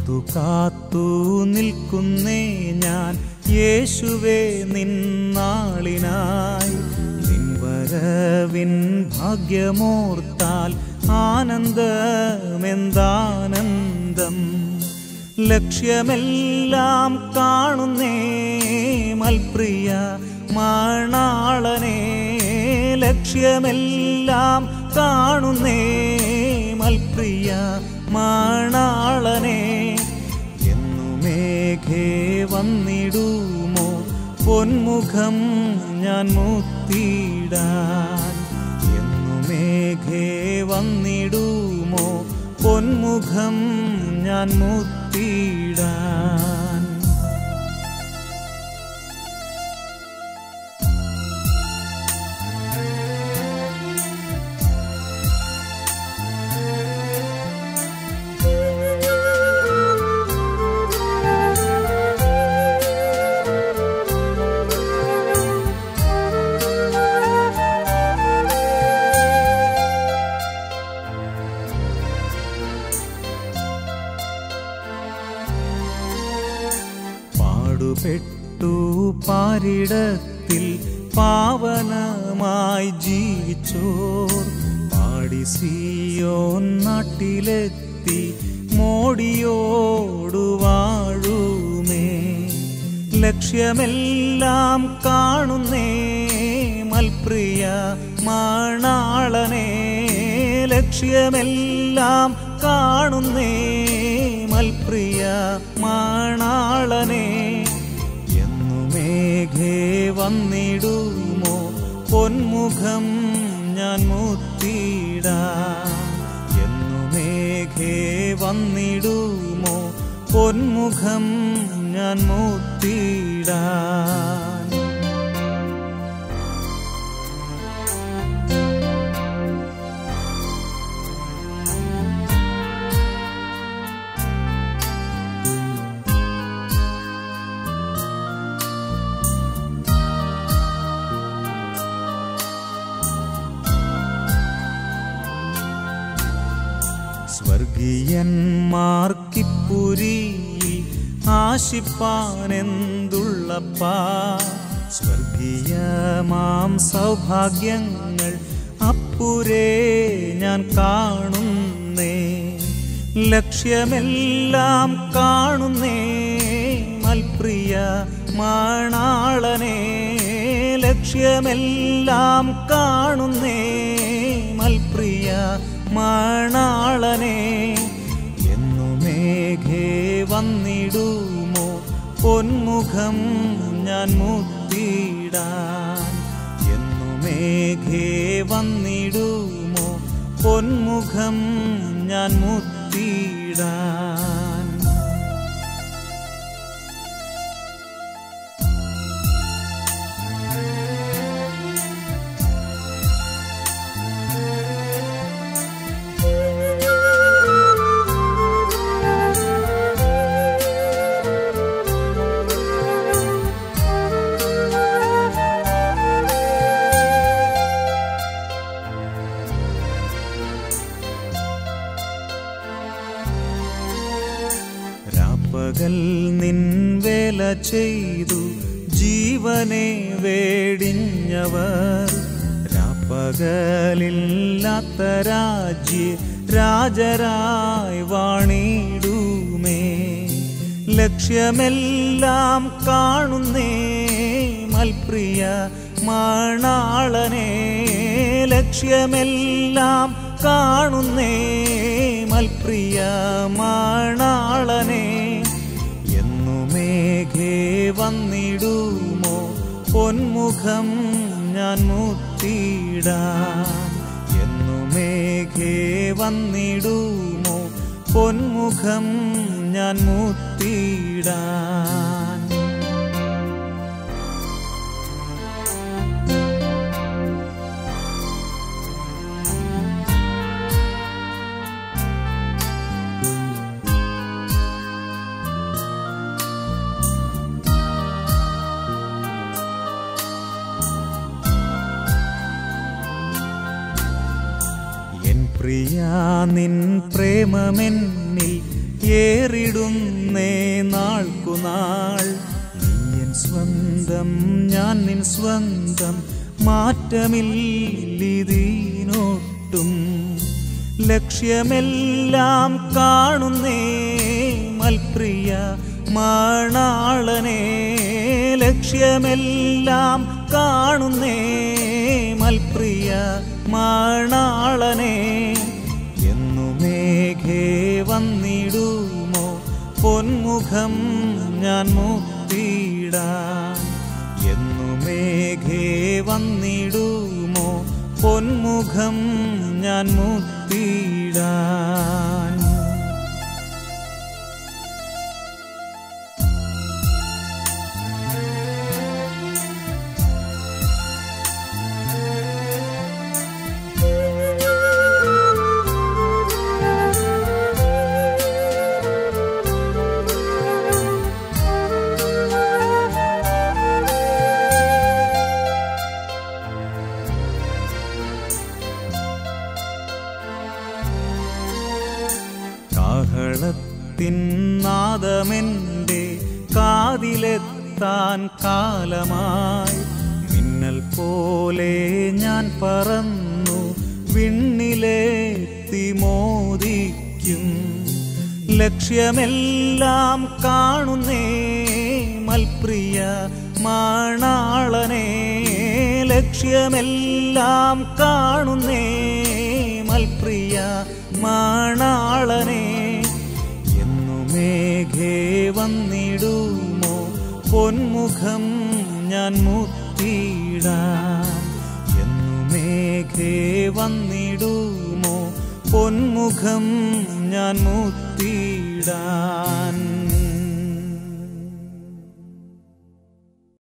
കാത്തു കാത്തു നിൽക്കുന്നേ ഞാൻ യേശുവേ നിന്നാളിനായി നിൻ വരവിൻ ഭാഗ്യമോർത്താൽ ആനന്ദമെന്താനന്ദം ലക്ഷ്യമെല്ലാം കാണുന്നേ മൽപ്രിയ മണാളനെ ലക്ഷ്യമെല്ലാം കാണുന്നേ മൽപ്രിയ മണാളനെ എന്നു മേഘേ വന്നിടുമോ പൊന്മുഖം ഞാൻ മുത്തിടാൻ എന്നു മേഘേ വന്നിടുമോ പൊന്മുഖം ഞാൻ മുത്തിടാൻ പാടുപെട്ടു പാരിടത്തിൽ പാവനമായി ജീവിച്ചോർ പാടി സിയോൻ നാട്ടിലെത്തി മോടിയോടു വാഴുമേ ലക്ഷ്യമെല്ലാം കാണുന്നേ മൽപ്രിയ മണാളനെ ലക്ഷ്യമെല്ലാം കാണുന്നേ മൽപ്രിയ മണാളനെ എന്നു മേഘേ വന്നിടുമോ പൊന്മുഖം ഞാൻ മുത്തിടാൻ എന്നു മേഘേ വന്നിടുമോ പൊന്മുഖം ഞാൻ മുത്തിടാൻ സ്വർഗീയന്മാർക്കിപ്പുരിയിൽ ആശിപ്പാനെന്തുള്ളപ്പാ സ്വർഗീയമാം സൗഭാഗ്യങ്ങൾ അപ്പുരേ ഞാൻ കാണുന്നേ ലക്ഷ്യമെല്ലാം കാണുന്നേ മൽപ്രിയ മണാളനെ ലക്ഷ്യമെല്ലാം കാണുന്നേ മൽപ്രിയ മണാളനെ എന്നു മേഘേ വന്നിടുമോ പൊന്മുഖം ഞാൻ മുത്തിടാൻ എന്നു മേഘേ വന്നിടുമോ പൊന്മുഖം ഞാൻ മുത്തിടാൻ രാപ്പകൽ നിൻ വേല ചെയ്തു ജീവനെ വേടിഞ്ഞവർ രാപ്പകലില്ലാത്ത രാജ്യ രാജരായി വാണിടുമേ ലക്ഷ്യമെല്ലാം കാണുന്നേ മൽപ്രിയ മണാളനെ ലക്ഷ്യമെല്ലാം കാണുന്നേ മൽപ്രിയ മണാളനെ എന്നു മേഘേ വന്നിടുമോ പൊന്മുഖം ഞാൻ മുത്തിടാൻ എന്നു മേഘേ വന്നിടുമോ പൊന്മുഖം ഞാൻ മുത്തിടാൻ എൻ പ്രിയ നിൻ പ്രേമമെന്നിൽ ഏറിടുന്നേ നാൾക്കുനാൾ നീയൻ സ്വന്തം ഞാൻ നിൻ സ്വന്തം മാറ്റമില്ലിതീനൊട്ടും ലക്ഷ്യമെല്ലാം കാണുന്നേ മൽപ്രിയ മണാളനെ ലക്ഷ്യമെല്ലാം കാണുന്നേ മൽപ്രിയ മണാളനെ എന്നു മേഘേ വന്നിടുമോ പൊന്മുഖം ഞാൻ മുത്തിടാം എന്നു മേഘേ വന്നിടുമോ പൊന്മുഖം ഞാൻ മുത്തിടാൻ കാഹളത്തിൻ നാദമെൻ്റെ കാതിലെത്താൻ കാലമായി മിന്നൽ പോലെ ഞാൻ പറന്നു വിണ്ണിലെത്തി മോദിക്കും ലക്ഷ്യമെല്ലാം കാണുന്നേ മൽപ്രിയ മണാളനെ ലക്ഷ്യമെല്ലാം കാണുന്നേ മൽപ്രിയ മണാളനെ എന്നു മേഘേ വന്നിടുമോ പൊന്മുഖം ഞാൻ മുത്തിടാം എന്നു മേഘേ വന്നിടുമോ പൊന്മുഖം ഞാൻ മുത്തിടാൻ